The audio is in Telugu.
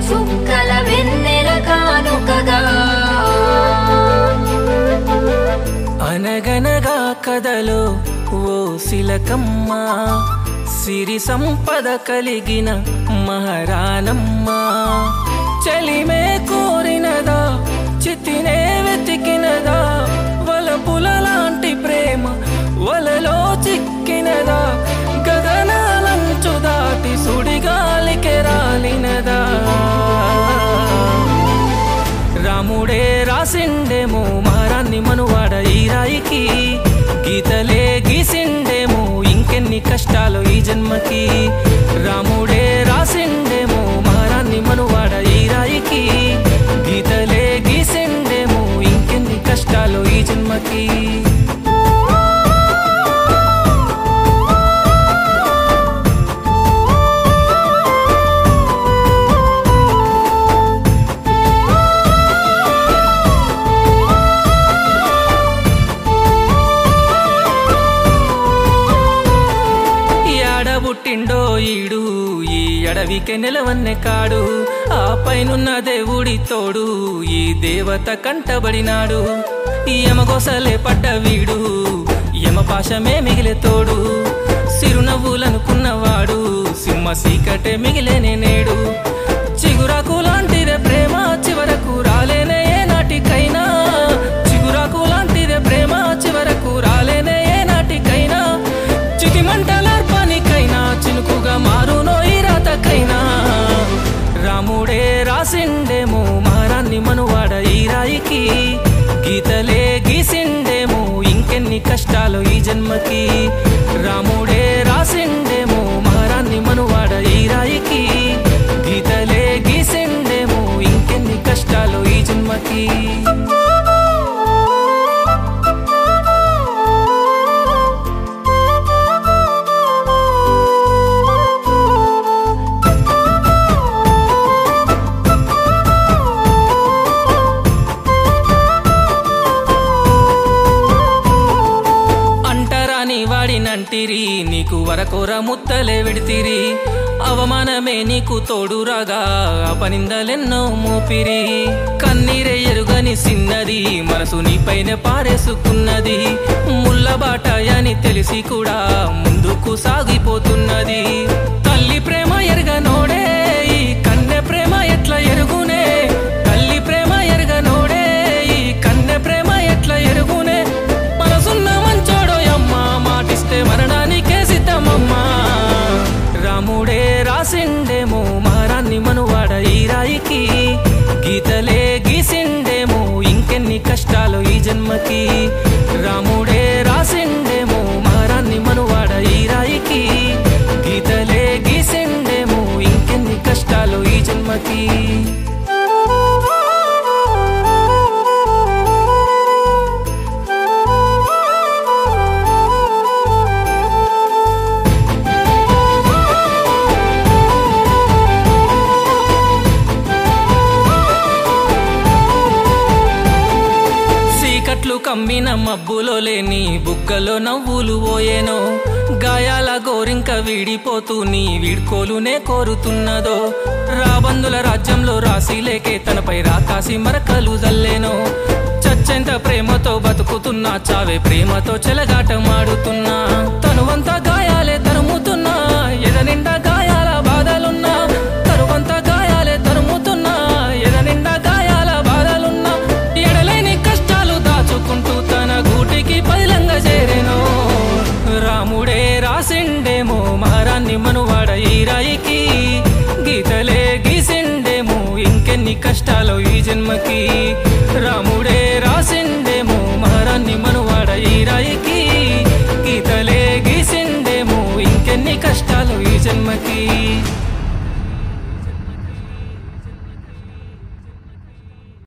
చుక్కల వెన్నెల కానుకగా అనగనగా కథలో ఓ శిలకమ్మ సిరి సంపద కలిగిన మహారాణమ్మ చలిమే కోరినదా చితినే వెతికినదా వలపుల లాంటి ప్రేమ వలలో చిక్కినదా గగనాలంచు దాటి సుడిగాలికి రాలినదా రాముడే రాసిండేమో మహారాన్ని మనువాడ ఈ రాయికి గీతలే గీసిండేమో ఇంకెన్ని కష్టాలు ఈ జన్మకి రాముడే రాసిండేమో మహారాన్ని మనువాడ ఈ రాయికి గీతలే గీసిండేమో ఇంకెన్ని కష్టాలు ఈ జన్మకి పుట్టిండో ఈడు ఈ అడవికే నిలవన్నె కాడు ఆ పైనున్న దేవుడి తోడు ఈ దేవత కంటబడినాడు ఈ యమగోసలే పడ్డ వీడు యమ పాశమే మిగిలే తోడు సిరునవ్వులనుకున్నవాడు సింహ సీకటే మిగిలేనే నేడు చిగురాకు లాంటిదే ప్రేమ చివరకు రాలేనే ఏ నాటికైనా చిగురాకు లాంటిదే ప్రేమ చివరకు రాలేనే ఏ నాటికైనా చితిమంటలార్పానికైనా చినుకుగా మారునో ఈ రాతకైనా రాముడే రాసిండేమో మహారాన్ని మనువాడ ఈ రాయికి గీతలే గీసిండేమో ఇంకెన్ని కష్టాలు ఈ జన్మకి రాముడే రాసిండేమో మహారాన్ని మనువాడ ఈ రాయికి గీతలే గీసిండేమో ఇంకెన్ని కష్టాలు ఈ జన్మకి అంటరాని వాడినంటిరి నీకు వరకోర ముత్తలే విడితిరి అవమానమే నీకు తోడురాగా అపనిందలెన్నో మోపిరి కన్నీరే ఎరుగని సిన్నది మనసు నీపైన పారేసుకున్నది ముళ్ళబాట అని తెలిసి కూడా ముందుకు సాగిపోతున్నది తల్లి ప్రేమ ఎరగనోడే ఈ కన్నె ప్రేమ ఎట్లా ఎరుగునే తల్లి ప్రేమ ఎరగనోడే ఈ కన్నె ప్రేమ ఎట్లా ఎరుగునే మనసున్న మంచోడో అమ్మ మాటిస్తే మరణానికే సిద్ధమమ్మా రాముడే రాసిండేమో మహారాన్ని మనువాడ ఈ రాయికి గీతలే గీసిండేమో ఇంకెన్ని కష్టాలు ఈ జన్మకి రాముడే రాసిండేమో మహారాన్ని మనువాడ ఈ రాయికి గీతలే గీసిండేమో ఇంకెన్ని కష్టాలు ఈ జన్మకి చీకట్లు కమ్మిన మబ్బులో లేని బుగ్గలో నవ్వులు పోయేనో గాయాల గోరింక వీడిపోతూ నీ వీడ్కోలునే కోరుతున్నదో రాబందుల రాజ్యంలో రాసి లేకే తనపై రాకాసి మరకలు జల్లేనో చచ్చెంత ప్రేమతో బతుకుతున్నా చావే ప్రేమతో చెలగాటమాడుతున్నా తనువంతా గాయాలే తరుముతున్నా ఎద నిండా గాయాల బాధలున్నా తరువంతా గాయాలే తరుముతున్నా ఎద నిండా గాయాల బాధలున్నా ఎడలేని కష్టాలు దాచుకుంటూ తన గూటికి పదిలంగా చేరేను రాముడే రాసిండేమో మహారాన్ని మనువాడ ఈ రాయికి గీతలే గీసిండేమో ఇంకెన్ని కష్టాలు ఈ జన్మకి రాముడే రాసిండేమో మహారాన్ని మనువాడ ఈ రాయికి గీతలే గీసిండేమో ఇంకెన్ని కష్టాలు ఈ జన్మకి